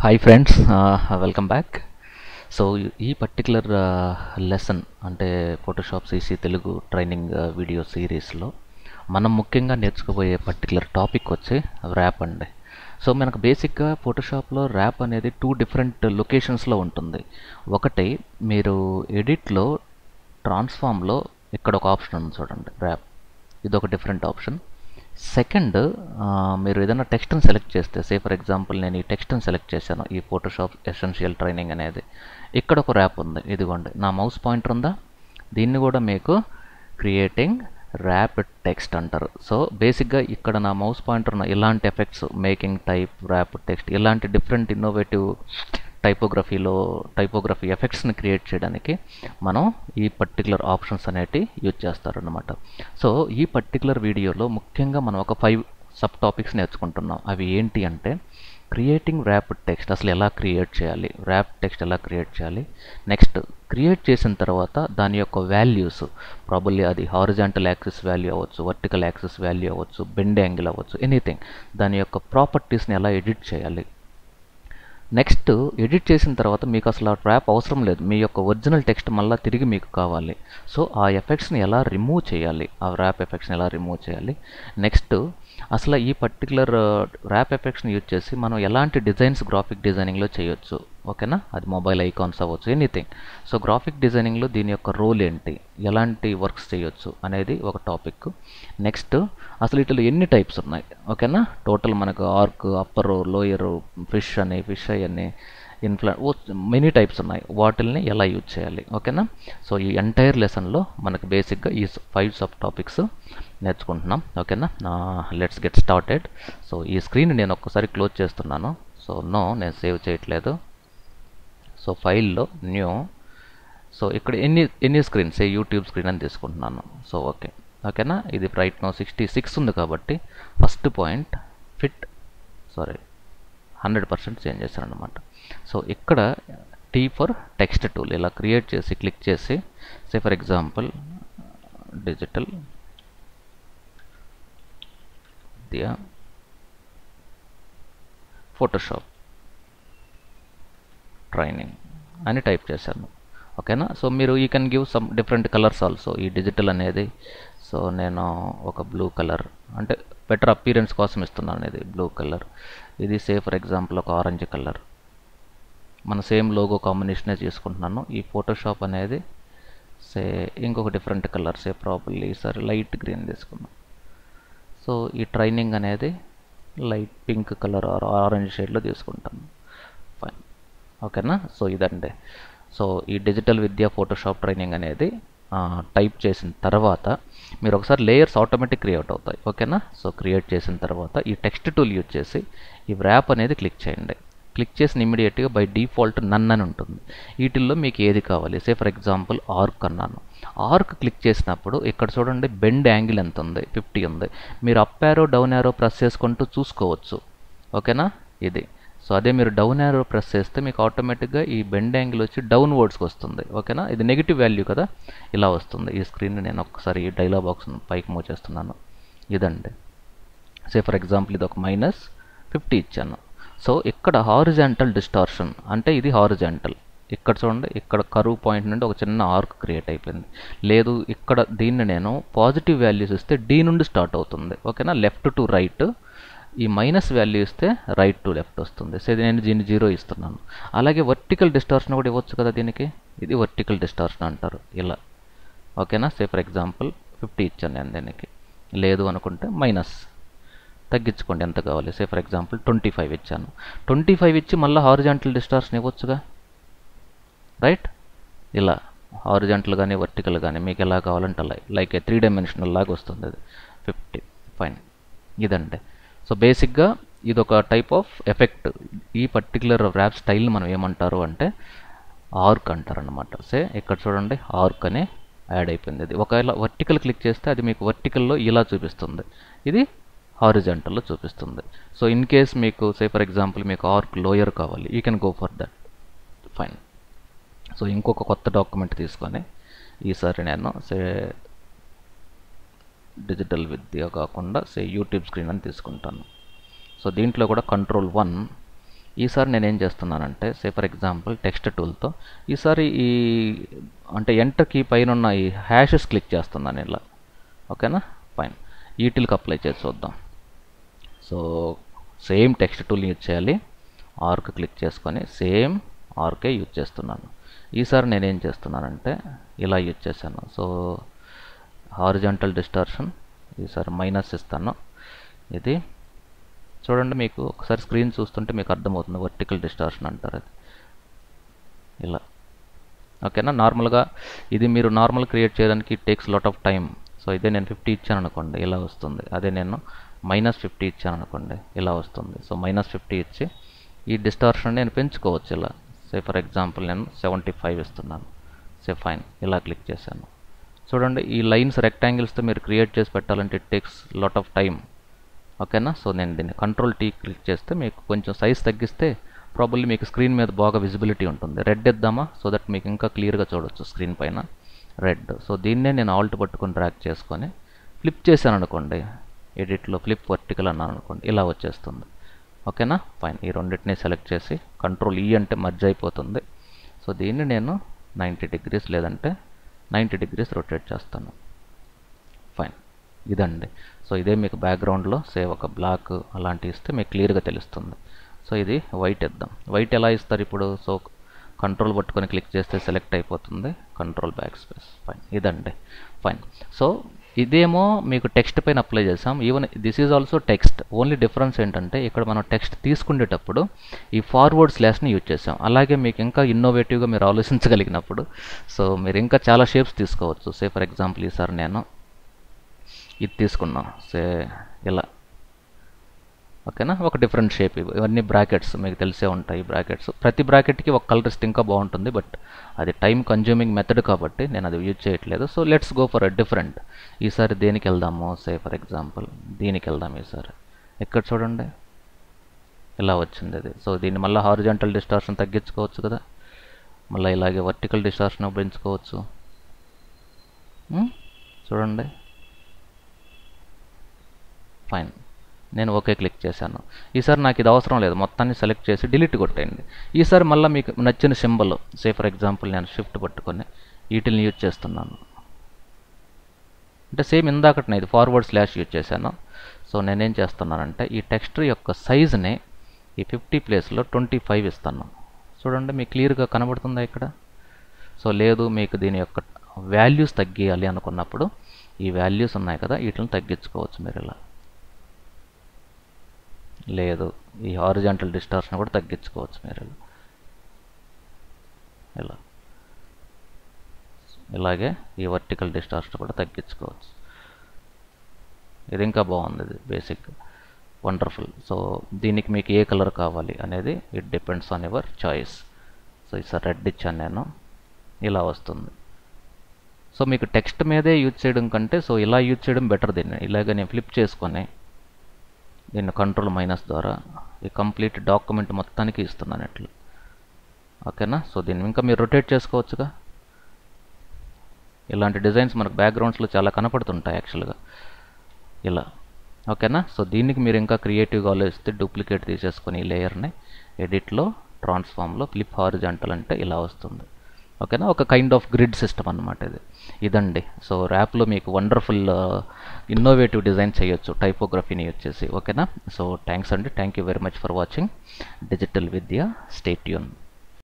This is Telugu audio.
hi friends welcome back so ఈ పర్టికులర్ లెసన్ అంటే Photoshop CC Telugu training video సిరీస్లో మనం ముఖ్యంగా నేర్చుకోబోయే పర్టికులర్ టాపిక్ వచ్చి ర్యాప్ అండి సో మనకు బేసిక్గా ఫోటోషాప్లో ర్యాప్ అనేది టూ డిఫరెంట్ లొకేషన్స్లో ఉంటుంది ఒకటి మీరు ఎడిట్లో ట్రాన్స్ఫామ్లో ఇక్కడ ఒక ఆప్షన్ ఉంది చూడండి ర్యాప్ ఇది ఒక డిఫరెంట్ ఆప్షన్ సెకండ్ మీరు ఏదైనా టెక్స్ట్ని సెలెక్ట్ చేస్తే సే ఫర్ ఎగ్జాంపుల్ నేను ఈ టెక్స్ట్ని సెలెక్ట్ చేశాను ఈ ఫోటోషాప్ ఎసెన్షియల్ ట్రైనింగ్ అనేది ఇక్కడ ఒక ర్యాప్ ఉంది ఇదిగోండి నా మౌస్ పాయింటర్ ఉందా దీన్ని కూడా మీకు క్రియేటింగ్ ర్యాప్ టెక్స్ట్ అంటారు సో బేసిక్గా ఇక్కడ నా మౌస్ పాయింటర్ ఇలాంటి effects making type wrap text ఇలాంటి డిఫరెంట్ ఇన్నోవేటివ్ టైపోగ్రఫీలో టైపోగ్రఫీ ఎఫెక్ట్స్ని క్రియేట్ చేయడానికి మనం ఈ పర్టికులర్ ఆప్షన్స్ అనేటివి యూజ్ చేస్తారనమాట సో ఈ పర్టికులర్ వీడియోలో ముఖ్యంగా మనం ఒక ఫైవ్ సబ్ టాపిక్స్ నేర్చుకుంటున్నాం అవి ఏంటి అంటే క్రియేటింగ్ ర్యాప్ టెక్స్ట్ అసలు ఎలా క్రియేట్ చేయాలి ర్యాప్ టెక్స్ట్ ఎలా క్రియేట్ చేయాలి నెక్స్ట్ క్రియేట్ చేసిన తర్వాత దాని యొక్క వాల్యూస్ ప్రాబుల్లీ అది హారిజాంటల్ యాక్సిస్ వాల్యూ అవ్వచ్చు వర్టికల్ యాక్సిస్ వాల్యూ అవ్వచ్చు బెండ్ యాంగిల్ అవ్వచ్చు ఎనీథింగ్ దాని యొక్క ప్రాపర్టీస్ని ఎలా ఎడిట్ చేయాలి నెక్స్ట్ ఎడిట్ చేసిన తర్వాత మీకు అసలు ఆ ట్రాప్ అవసరం లేదు మీ యొక్క ఒరిజినల్ టెక్స్ట్ మళ్ళీ తిరిగి మీకు కావాలి సో ఆ ఎఫెక్ట్స్ని ఎలా రిమూవ్ చేయాలి ఆ ర్యాప్ ఎఫెక్ట్స్ని ఎలా రిమూవ్ చేయాలి నెక్స్ట్ అసలు ఈ పర్టికులర్ ర్యాప్ ఎఫెక్ట్స్ని యూజ్ చేసి మనం ఎలాంటి డిజైన్స్ గ్రాఫిక్ డిజైనింగ్లో చేయొచ్చు ఓకేనా అది మొబైల్ ఐకాన్స్ అవ్వచ్చు ఎనీథింగ్ సో గ్రాఫిక్ డిజైనింగ్లో దీని యొక్క రోల్ ఏంటి ఎలాంటి వర్క్స్ చేయొచ్చు అనేది ఒక టాపిక్ నెక్స్ట్ అసలు వీటిలో ఎన్ని టైప్స్ ఉన్నాయి ఓకేనా టోటల్ మనకు ఆర్క్ అప్పర్ లోయర్ ఫిష్ అని ఫిష్ అని ఇన్ఫ్లా మెనీ టైప్స్ ఉన్నాయి వాటిల్ని ఎలా యూజ్ చేయాలి ఓకేనా సో ఈ ఎంటైర్ లెసన్లో మనకు బేసిక్గా ఈ ఫైవ్ సబ్ టాపిక్స్ నేర్చుకుంటున్నాం ఓకేనా లెట్స్ గెట్ స్టార్టెడ్ సో ఈ స్క్రీన్ నేను ఒక్కసారి క్లోజ్ చేస్తున్నాను సో నో నేను సేవ్ చేయట్లేదు సో ఫైల్లో న్యూ సో ఇక్కడ ఎన్ని ఎన్ని స్క్రీన్స్ ఏ యూట్యూబ్ స్క్రీన్ అని తీసుకుంటున్నాను సో ఓకే ఓకేనా ఇది రైట్ నో సిక్స్టీ సిక్స్ ఉంది కాబట్టి first point fit sorry hundred percent change చేశాను అనమాట సో ఇక్కడ టీ ఫర్ టెక్స్ట్ టూల్ ఇలా క్రియేట్ చేసి క్లిక్ చేసి సే ఫర్ ఎగ్జాంపుల్ డిజిటల్ దియా ఫోటోషాప్ ట్రైనింగ్ అని టైప్ చేశాను ఓకేనా సో మీరు you can give some different colours also ఈ డిజిటల్ అనేది సో నేను ఒక బ్లూ కలర్ అంటే బెటర్ అపీరెన్స్ కోసం ఇస్తున్నాను ఇది బ్లూ కలర్ ఇది సే ఫర్ ఎగ్జాంపుల్ ఒక ఆరెంజ్ కలర్ మన సేమ్ లోగో కాంబినేషనే తీసుకుంటున్నాను ఈ ఫోటోషాప్ అనేది సే ఇంకొక డిఫరెంట్ కలర్ సే ప్రాపర్లీ సరే లైట్ గ్రీన్ తీసుకున్నాం సో ఈ ట్రైనింగ్ అనేది light pink colour or orange షేడ్లో తీసుకుంటాను ఫైన్ ఓకేనా సో ఇదండి సో ఈ డిజిటల్ విద్యా ఫోటోషాప్ ట్రైనింగ్ అనేది టైప్ చేసిన తర్వాత మీరు ఒకసారి లేయర్స్ ఆటోమేటిక్ క్రియేట్ అవుతాయి ఓకేనా సో క్రియేట్ చేసిన తర్వాత ఈ టెక్స్ట్ టూల్ యూజ్ చేసి ఈ ర్యాప్ అనేది క్లిక్ చేయండి క్లిక్ చేసిన ఇమీడియట్గా బై డిఫాల్ట్ నన్ అని ఉంటుంది వీటిల్లో మీకు ఏది కావాలి సే ఫర్ ఎగ్జాంపుల్ ఆర్క్ అన్నాను ఆర్క్ క్లిక్ చేసినప్పుడు ఇక్కడ చూడండి బెండ్ యాంగిల్ ఎంత ఉంది ఫిఫ్టీ ఉంది మీరు up arrow down arrow press చేసుకుంటూ చూసుకోవచ్చు ఓకేనా ఇది సో అదే మీరు డౌన్ యారో ప్రెస్ చేస్తే మీకు ఆటోమేటిక్గా ఈ బెండ్ యాంగిల్ వచ్చి డౌన్ వర్డ్స్కి వస్తుంది ఓకేనా ఇది నెగిటివ్ వాల్యూ కదా ఇలా వస్తుంది ఈ స్క్రీన్ నేను ఒకసారి ఈ డైలాగ్ బాక్స్ పైకి మూవ్ చేస్తున్నాను ఇదండి సే ఫర్ ఎగ్జాంపుల్ ఇది ఒక మైనస్ ఫిఫ్టీ ఇచ్చాను సో ఇక్కడ హారిజాంటల్ డిస్టార్షన్ అంటే ఇది హారిజాంటల్ ఇక్కడ చూడండి ఇక్కడ కరువు పాయింట్ నుండి ఒక చిన్న ఆర్క్ క్రియేట్ అయిపోయింది లేదు ఇక్కడ దీన్ని నేను పాజిటివ్ వాల్యూస్ ఇస్తే డి నుండి స్టార్ట్ అవుతుంది ఓకేనా లెఫ్ట్ టు రైట్ ఈ మైనస్ వాల్యూ ఇస్తే రైట్ టు లెఫ్ట్ వస్తుంది సో నేను దీన్ని జీరో ఇస్తున్నాను అలాగే వర్టికల్ డిస్టార్షన్ కూడా ఇవ్వచ్చు కదా దీనికి ఇది వర్టికల్ డిస్టార్షన్ అంటారు ఇలా ఓకేనా సే ఫర్ ఎగ్జాంపుల్ ఫిఫ్టీ ఇచ్చాను నేను దీనికి లేదు అనుకుంటే మైనస్ తగ్గించుకోండి ఎంత కావాలి say for example twenty five ఇచ్చాను ట్వంటీ ఫైవ్ ఇచ్చి మళ్ళీ హారిజాంటల్ డిస్టార్షన్ ఇవ్వచ్చుగా రైట్ ఇలా హారిజాంటల్ కానీ వర్టికల్ కానీ మీకు ఎలా కావాలంటే అలా లైక్ త్రీ డైమెన్షనల్ లాగా వస్తుంది అది ఫిఫ్టీ ఫైన్ ఇదండి సో బేసిక్గా ఇది ఒక టైప్ ఆఫ్ ఎఫెక్ట్ ఈ పర్టికులర్ ర్యాప్ స్టైల్ని మనం ఏమంటారు అంటే ఆర్క్ అంటారు అనమాట సే ఇక్కడ చూడండి ఆర్క్ అనే యాడ్ అయిపోయింది ఇది ఒకవేళ వర్టికల్ క్లిక్ చేస్తే అది మీకు వర్టికల్లో ఇలా చూపిస్తుంది ఇది హారిజంటల్లో చూపిస్తుంది సో ఇన్ కేస్ మీకు సే ఫర్ ఎగ్జాంపుల్ మీకు ఆర్క్ లోయర్ కావాలి you can go for that fine so ఇంకొక కొత్త డాక్యుమెంట్ తీసుకొని ఈసారి నేను సే డిజిటల్ విద్య కాకుండా సే యూట్యూబ్ స్క్రీన్ అని తీసుకుంటాను సో దీంట్లో కూడా కంట్రోల్ వన్ ఈసారి నేను ఏం చేస్తున్నానంటే సే ఫర్ ఎగ్జాంపుల్ టెక్స్ట్ టూల్తో ఈసారి ఈ అంటే ఎంటర్ కీ పైన ఉన్న ఈ హ్యాషెస్ క్లిక్ చేస్తున్నాను ఇలా ఓకేనా ఫైన్ ఈటిల్కి అప్లై చేసి చూద్దాం సో సేమ్ టెక్స్ట్ టూల్ని యూజ్ చేయాలి ఆర్క్ క్లిక్ చేసుకొని సేమ్ ఆర్కే యూజ్ చేస్తున్నాను ఈసారి నేనేం చేస్తున్నానంటే ఇలా యూజ్ చేశాను సో హారిజాంటల్ డిస్టార్షన్ ఈసారి మైనస్ ఇస్తాను ఇది చూడండి మీకు ఒకసారి స్క్రీన్ చూస్తుంటే మీకు అర్థమవుతుంది వర్టికల్ డిస్టార్షన్ అంటారు అది ఇలా ఓకేనా నార్మల్గా ఇది మీరు నార్మల్ క్రియేట్ చేయడానికి takes lot of time so ఇదే నేను ఫిఫ్టీ ఇచ్చాను అనుకోండి ఇలా వస్తుంది అదే నేను మైనస్ ఫిఫ్టీ ఇచ్చాను అనుకోండి ఇలా వస్తుంది సో మైనస్ ఫిఫ్టీ ఇచ్చి ఈ డిస్టార్షన్ నేను పెంచుకోవచ్చు ఇలా సే ఫర్ ఎగ్జాంపుల్ నేను సెవెంటీ ఫైవ్ ఇస్తున్నాను సే ఫైన్ ఇలా క్లిక్ చేశాను చూడండి ఈ లైన్స్ రెక్టాంగిల్స్తో మీరు క్రియేట్ చేసి పెట్టాలంటే it takes lot of time ఓకేనా సో నేను దీన్ని కంట్రోల్ టీ క్లిక్ చేస్తే మీకు కొంచెం సైజ్ తగ్గిస్తే ప్రాబబ్లీ మీకు స్క్రీన్ మీద బాగా విజిబిలిటీ ఉంటుంది రెడ్ ఇద్దామా సో దట్ మీకు ఇంకా క్లియర్గా చూడొచ్చు స్క్రీన్ పైన రెడ్ సో దీన్నే నేను ఆల్ట్ పట్టుకొని డ్రాక్ చేసుకొని ఫ్లిప్ చేశాను అనుకోండి ఎడిట్లో ఫ్లిప్ వర్టికల్ అన్నాను అనుకోండి ఇలా వచ్చేస్తుంది ఓకేనా ఫైన్ ఈ రెండింటిని సెలెక్ట్ చేసి కంట్రోల్ ఈ అంటే మర్జ్ అయిపోతుంది సో దీన్ని నేను నైంటీ డిగ్రీస్ లేదంటే నైంటీ డిగ్రీస్ రొటేట్ చేస్తాను ఫైన్ ఇదండి సో ఇదే మీకు బ్యాక్గ్రౌండ్లో సేవ్ ఒక బ్లాక్ అలాంటివి ఇస్తే మీకు క్లియర్గా తెలుస్తుంది సో ఇది వైట్ ఇద్దాం వైట్ ఎలా ఇస్తారు ఇప్పుడు సో కంట్రోల్ పట్టుకొని క్లిక్ చేస్తే సెలెక్ట్ అయిపోతుంది కంట్రోల్ బ్యాక్ స్పేస్ ఫైన్ ఇదండి ఫైన్ సో ఇదేమో మీకు టెక్స్ట్ పైన అప్లై చేసాం even this is also text only difference ఏంటంటే ఇక్కడ మనం టెక్స్ట్ తీసుకునేటప్పుడు ఈ ఫార్వర్డ్ స్లాష్ని యూజ్ చేసాం అలాగే మీకు ఇంకా ఇన్నోవేటివ్గా మీరు ఆలోచించగలిగినప్పుడు సో మీరు ఇంకా చాలా షేప్స్ తీసుకోవచ్చు సే ఫర్ ఎగ్జాంపుల్ ఈసారి నేను ఇది తీసుకున్నాం సే ఇలా ఓకేనా ఒక డిఫరెంట్ షేప్ ఇవి ఇవన్నీ బ్రాకెట్స్ మీకు తెలిసే ఉంటాయి బ్రాకెట్స్ ప్రతి బ్రాకెట్కి ఒక కలర్ ఇస్తే ఇంకా బాగుంటుంది బట్ అది టైం కన్జ్యూమింగ్ మెథడ్ కాబట్టి నేను అది యూజ్ చేయట్లేదు so let's go for a different ఈసారి దేనికి వెళ్దాము సే ఫర్ ఎగ్జాంపుల్ దీనికి వెళ్దాం ఈసారి ఎక్కడ చూడండి ఇలా వచ్చింది అది సో దీన్ని మళ్ళీ హారిజాంటల్ డిస్టార్షన్ తగ్గించుకోవచ్చు కదా మళ్ళీ ఇలాగే వర్టికల్ డిస్టార్షన్ పెంచుకోవచ్చు చూడండి ఫైన్ నేను ఓకే క్లిక్ చేశాను ఈసారి నాకు ఇది అవసరం లేదు మొత్తాన్ని సెలెక్ట్ చేసి డిలీట్ కొట్టేయండి ఈసారి మళ్ళీ మీకు నచ్చిన సింబల్ సే ఫర్ ఎగ్జాంపుల్ నేను షిఫ్ట్ పట్టుకొని వీటిని యూజ్ చేస్తున్నాను అంటే సేమ్ ఇందాకటి ఇది ఫార్వర్డ్ స్లాష్ యూజ్ చేశాను సో నేనేం చేస్తున్నానంటే ఈ టెక్స్టర్ యొక్క సైజుని ఈ ఫిఫ్టీ ప్లేస్లో ట్వంటీ ఫైవ్ ఇస్తాను చూడండి మీకు క్లియర్గా కనబడుతుందా ఇక్కడ సో లేదు మీకు దీని యొక్క వాల్యూస్ తగ్గియాలి అనుకున్నప్పుడు ఈ వాల్యూస్ ఉన్నాయి కదా వీటిని తగ్గించుకోవచ్చు మీరు ఇలా లేదు ఈ హారిజాంటల్ డిస్టార్షన్ కూడా తగ్గించుకోవచ్చు మీరు ఇలా ఇలా ఇలాగే ఈ వర్టికల్ డిస్టార్షన్ కూడా తగ్గించుకోవచ్చు ఇది ఇంకా బాగుంది ఇది బేసిక్ వండర్ఫుల్ సో దీనికి మీకు ఏ కలర్ కావాలి అనేది it depends on your choice so ఈసారి రెడ్ ఇచ్చాను నేను ఇలా వస్తుంది సో మీకు టెక్స్ట్ మీదే యూజ్ చేయడం కంటే సో ఇలా యూజ్ చేయడం బెటర్ దీన్ని ఇలాగ నేను ఫ్లిప్ చేసుకొని దీన్ని కంట్రోల్ మైనస్ ద్వారా ఈ కంప్లీట్ డాక్యుమెంట్ మొత్తానికి ఇస్తున్నాను ఇట్లా ఓకేనా సో దీన్ని ఇంకా మీరు రొటేట్ చేసుకోవచ్చుగా ఇలాంటి డిజైన్స్ మనకు బ్యాక్గ్రౌండ్స్లో చాలా కనపడుతుంటాయి యాక్చువల్గా ఇలా ఓకేనా సో దీనికి మీరు ఇంకా క్రియేటివ్గా ఆలోచిస్తే డూప్లికేట్ తీసేసుకొని ఈ లేయర్ని ఎడిట్లో ట్రాన్స్ఫామ్లో ఫ్లిప్ హారిజాంటల్ అంటే ఇలా వస్తుంది ఓకేనా ఒక కైండ్ ఆఫ్ గ్రిడ్ సిస్టమ్ అనమాట ఇది ఇదండి సో ర్యాప్లో మీకు వండర్ఫుల్ ఇన్నోవేటివ్ డిజైన్ చేయొచ్చు టైపోగ్రఫీని వచ్చేసి ఓకేనా సో థ్యాంక్స్ అండి thank you very much for watching digital Vidya stay tune